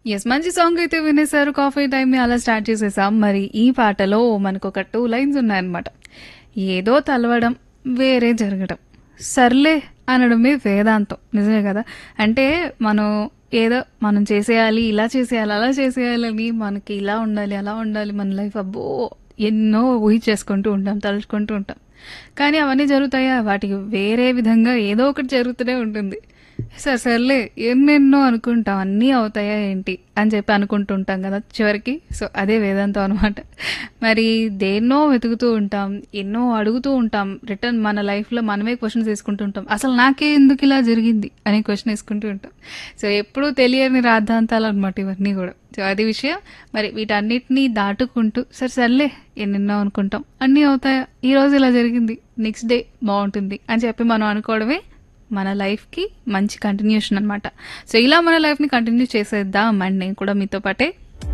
Yes. మంచి song అయితే వినేశారు. Coffee టైమ్‌ని అలా స్టార్ట్ చేసేసాం. మరి ఈ పాటలో మనకొక 2 లైన్స్ ఉన్నాయన్నమాట. ఏదో తలవడం, వేరే జరగడం. సర్లే అనడమే వేదాంతం. నిజమే కదా! అంటే మనం ఏదో మనం చేసేయాలి, ఇలా చేసేయాలి, అలా చేసేయాలని మనకి ఇలా ఉండాలి, అలా ఉండాలి మన లైఫ్ అబ్బో! ఎన్నో ఊహించేసుకుంటూ ఉంటాం, తలుచుకుంటూ ఉంటాం. కానీ అవన్నీ జరుగుతాయా? వాటికి వేరే విధంగా ఏదో ఒకటి జరుగుతూనే ఉంటుంది. సరే సర్లే ఎన్నెన్నో అనుకుంటాం అన్నీ అవుతాయా ఏంటి అని చెప్పి అనుకుంటూ ఉంటాం కదా చివరికి. సో అదే వేదాంతం అనమాట. మరి దేన్నో వెతుకుతూ ఉంటాం, ఎన్నో అడుగుతూ ఉంటాం. రిటర్న్ మన లైఫ్‌లో మనమే క్వెషన్స్ వేసుకుంటూ ఉంటాం. అసలు నాకే ఎందుకు ఇలా జరిగింది అని క్వెషన్ వేసుకుంటూ ఉంటాం. సో ఎప్పుడూ తెలియని రాద్ధాంతాలు అనమాట ఇవన్నీ కూడా. సో అది విషయం. మరి వీటన్నిటిని దాటుకుంటూ సరే సర్లే ఎన్నెన్నో అనుకుంటాం. అన్నీ అవుతాయా? ఈరోజు ఇలా జరిగింది. నెక్స్ట్ డే బావుంటుంది అని చెప్పి మనం అనుకోవడమే మన లైఫ్‌కి మంచి కంటిన్యూషన్ అనమాట. సో ఇలా మన లైఫ్‌ని కంటిన్యూ చేసేద్దాం అండ్ నేను కూడా మీతో పాటే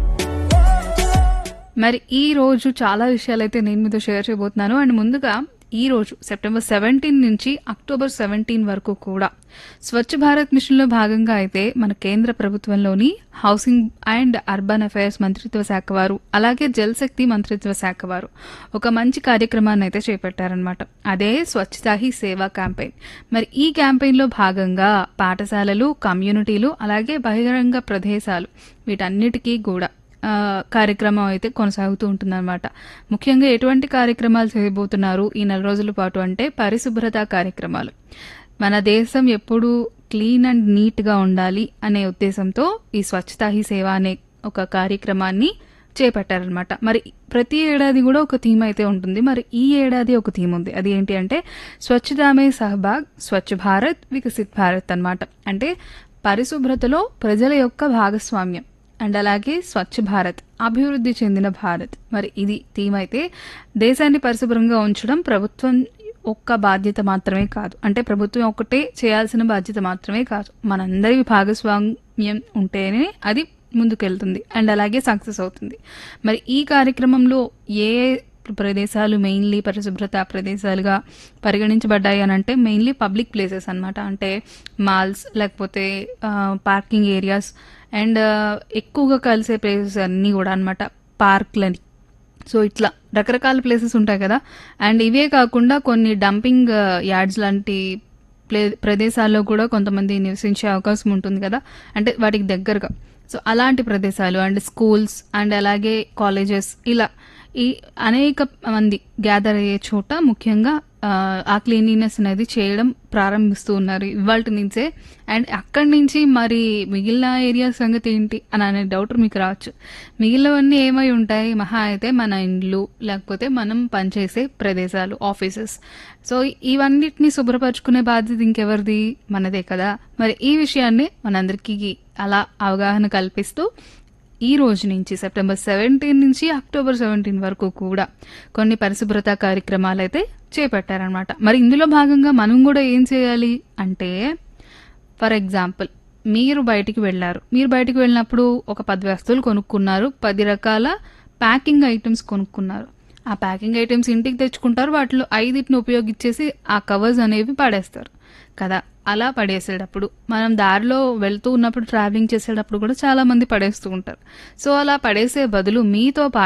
మరి ఈ రోజు చాలా విషయాలైతే నేను మీతో షేర్ చేయబోతున్నాను. అండ్ ముందుగా ఈ రోజు సెప్టెంబర్ 17 నుంచి అక్టోబర్ 17 వరకు కూడా స్వచ్ఛ భారత్ మిషన్‌లో భాగంగా అయితే మన కేంద్ర ప్రభుత్వంలోని హౌసింగ్ అండ్ అర్బన్ అఫైర్స్ మంత్రిత్వ శాఖ వారు, అలాగే జల్ శక్తి మంత్రిత్వ శాఖ వారు ఒక మంచి కార్యక్రమాన్ని అయితే చేపట్టారనమాట. అదే స్వచ్ఛతా హీ సేవా క్యాంపెయిన్. మరి ఈ క్యాంపెయిన్‌లో భాగంగా పాఠశాలలు, కమ్యూనిటీలు అలాగే బహిరంగ ప్రదేశాలు వీటన్నిటికీ కూడా ఆహ్, కార్యక్రమం అయితే కొనసాగుతూ ఉంటుందన్నమాట. ముఖ్యంగా ఎటువంటి కార్యక్రమాలు చేయబోతున్నారు ఈ నెల రోజుల పాటు అంటే పరిశుభ్రత కార్యక్రమాలు. మన దేశం ఎప్పుడూ క్లీన్ అండ్ నీట్‌గా ఉండాలి అనే ఉద్దేశంతో ఈ స్వచ్ఛతా హీ సేవ అనే ఒక కార్యక్రమాన్ని చేపట్టారనమాట. మరి ప్రతి ఏడాది కూడా ఒక థీమ్ అయితే ఉంటుంది. మరి ఈ ఏడాది ఒక థీమ్ ఉంది. అది ఏంటి అంటే స్వచ్ఛతా మే సహభాగ్ స్వచ్ఛ భారత్ వికసిత్ భారత్ అన్నమాట. అంటే పరిశుభ్రతలో ప్రజల యొక్క భాగస్వామ్యం అండ్ అలాగే స్వచ్ఛ భారత్ అభివృద్ధి చెందిన భారత్. మరి ఇది థీమ్ అయితే దేశాన్ని పరిశుభ్రంగా ఉంచడం ప్రభుత్వం ఒక్క బాధ్యత మాత్రమే కాదు. అంటే ప్రభుత్వం ఒక్కటే చేయాల్సిన బాధ్యత మాత్రమే కాదు. మనందరి భాగస్వామ్యం ఉంటేనే అది ముందుకెళ్తుంది అండ్ అలాగే సక్సెస్ అవుతుంది. మరి ఈ కార్యక్రమంలో ఏ ఏ ప్రదేశాలు మెయిన్‌లీ పరిశుభ్రత ప్రదేశాలుగా పరిగణించబడ్డాయి అనంటే మెయిన్‌లీ పబ్లిక్ ప్లేసెస్ అన్నమాట. అంటే మాల్స్ లేకపోతే ఆహ్, పార్కింగ్ ఏరియాస్ అండ్ ఎక్కువగా కలిసే ప్లేసెస్ అన్నీ కూడా అన్నమాట. పార్క్‌లని. సో ఇట్లా రకరకాల ప్లేసెస్ ఉంటాయి కదా! అండ్ ఇవే కాకుండా కొన్ని డంపింగ్ యార్డ్స్ లాంటి ప్లే ప్రదేశాల్లో కూడా కొంతమంది నివసించే అవకాశం ఉంటుంది కదా! అంటే వాటికి దగ్గరగా. సో అలాంటి ప్రదేశాలు అండ్ స్కూల్స్ అండ్ అలాగే కాలేజెస్ ఇలా ఈ అనేక మంది గ్యాదర్ అయ్యే చోట ముఖ్యంగా ఆహ్, ఆ క్లీన్లీనెస్ అనేది చేయడం ప్రారంభిస్తూ ఉన్నారు ఇవాల్టి నుంచే. అండ్ అక్కడి నుంచి మరి మిగిలిన ఏరియాస్ సంగతి ఏంటి అని అనే డౌట్ మీకు రావచ్చు. మిగిలినవన్నీ ఏమై ఉంటాయి? మహా అయితే మన ఇండ్లు లేకపోతే మనం పనిచేసే ప్రదేశాలు, ఆఫీసెస్. సో ఇవన్నిటిని శుభ్రపరచుకునే బాధ్యత ఇంకెవరిది? మనదే కదా! మరి ఈ విషయాన్ని మనందరికీ అలా అవగాహన కల్పిస్తూ ఈ రోజు నుంచి సెప్టెంబర్ 17 నుంచి అక్టోబర్ 17 వరకు కూడా కొన్ని పరిశుభ్రత కార్యక్రమాలైతే చేపట్టారనమాట. మరి ఇందులో భాగంగా మనం కూడా ఏం చేయాలి అంటే ఫర్ ఎగ్జాంపుల్ మీరు బయటికి వెళ్లారు. మీరు బయటికి వెళ్ళినప్పుడు ఒక 10 వస్తువులు కొనుక్కున్నారు. 10 రకాల ప్యాకింగ్ ఐటెమ్స్ కొనుక్కున్నారు. ఆ ప్యాకింగ్ ఐటెమ్స్ ఇంటికి తెచ్చుకుంటారు. వాటిలో 5టిని ఉపయోగించేసి ఆ కవర్స్ అనేవి పడేస్తారు కదా! అలా పడేసేటప్పుడు మనం దారిలో వెళ్తూ ఉన్నప్పుడు ట్రావెలింగ్ చేసేటప్పుడు కూడా చాలా మంది పడేస్తూ ఉంటారు. సో అలా పడేసే బదులు మీతో పా